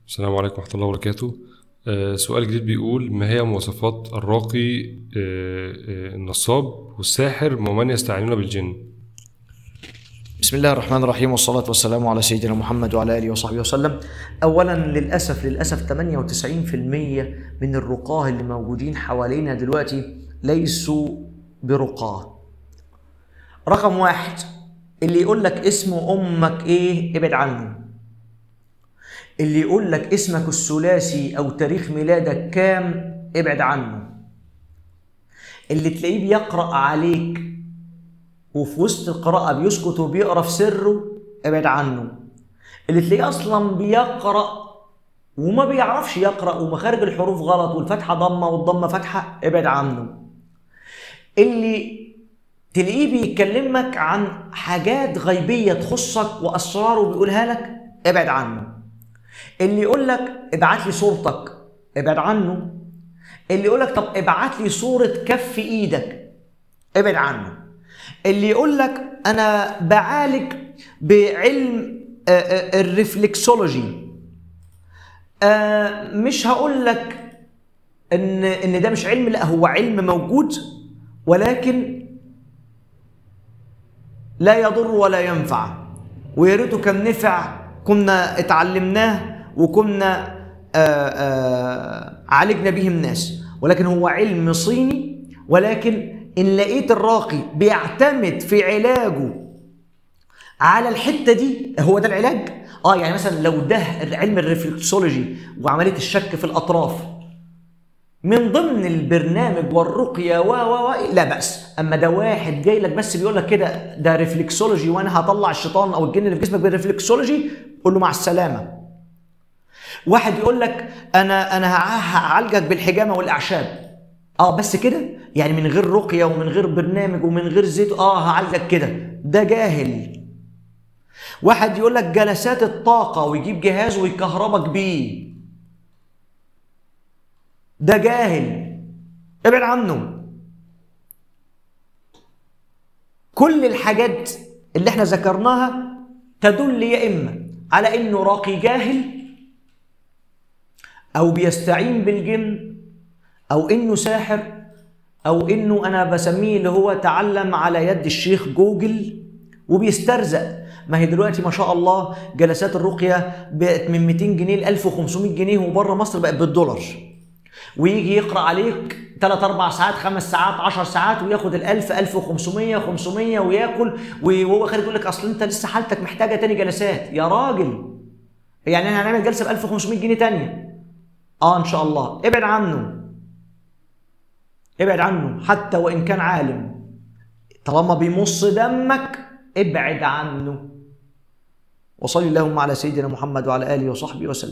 السلام عليكم ورحمة الله وبركاته آه، سؤال جديد بيقول ما هي مواصفات الراقي آه، آه، النصاب والساحر ومن يستعينون بالجن بسم الله الرحمن الرحيم والصلاة والسلام على سيدنا محمد وعلى آله وصحبه وسلم أولا للأسف للأسف 98% من الرقاه اللي موجودين حوالينا دلوقتي ليسوا برقاه رقم واحد اللي يقول لك اسم أمك إيه ابعد عنه اللي يقول لك اسمك الثلاثي أو تاريخ ميلادك كام ابعد عنه اللي تلاقيه بيقرأ عليك وفي وسط القراءة بيسكت وبيقرا في سره ابعد عنه اللي تلاقيه أصلا بيقرأ وما بيعرفش يقرأ ومخارج الحروف غلط والفتحة ضمة والضمة فتحة ابعد عنه اللي تلاقيه بيكلمك عن حاجات غيبية تخصك وأسرار وبيقولها لك ابعد عنه اللي يقول لك ابعت لي صورتك ابعد عنه اللي يقول لك طب ابعت لي صورة كف ايدك ابعد عنه اللي يقول لك انا بعالج بعلم آه، آه، الريفلكسولوجي آه، مش هقول لك ان ان ده مش علم لا هو علم موجود ولكن لا يضر ولا ينفع ويا ريته كان نفع كنا اتعلمناه وكنا آآ آآ عالجنا به الناس ولكن هو علم صيني ولكن ان لقيت الراقي بيعتمد في علاجه على الحته دي هو ده العلاج اه يعني مثلا لو ده علم الريفلكسولوجي وعمليه الشك في الاطراف من ضمن البرنامج والرقيه و و و لا باس اما ده واحد جاي لك بس بيقول لك كده ده ريفلكسولوجي وانا هطلع الشيطان او الجن اللي في جسمك بالريفلكسولوجي قول له مع السلامه واحد يقول لك انا انا هعالجك بالحجامه والاعشاب اه بس كده يعني من غير رقيه ومن غير برنامج ومن غير زيت اه هعالجك كده ده جاهل واحد يقول لك جلسات الطاقه ويجيب جهاز ويكهربك بيه ده جاهل ابعد عنه كل الحاجات اللي احنا ذكرناها تدل يا اما على انه راقي جاهل او بيستعين بالجن او انه ساحر او انه انا بسميه اللي هو تعلم على يد الشيخ جوجل وبيسترزق ما هي دلوقتي ما شاء الله جلسات الرقيه بقت من 200 جنيه ل 1500 جنيه وبره مصر بقت بالدولار ويجي يقرا عليك 3 4 ساعات 5 ساعات 10 ساعات وياخد ال 1000 1500 500 وياكل وهو خارج يقول لك اصل انت لسه حالتك محتاجه تاني جلسات يا راجل يعني احنا هنعمل جلسه ب 1500 جنيه تانيه اه ان شاء الله ابعد عنه ابعد عنه حتى وان كان عالم طالما بيمص دمك ابعد عنه وصلي اللهم على سيدنا محمد وعلى اله وصحبه وسلم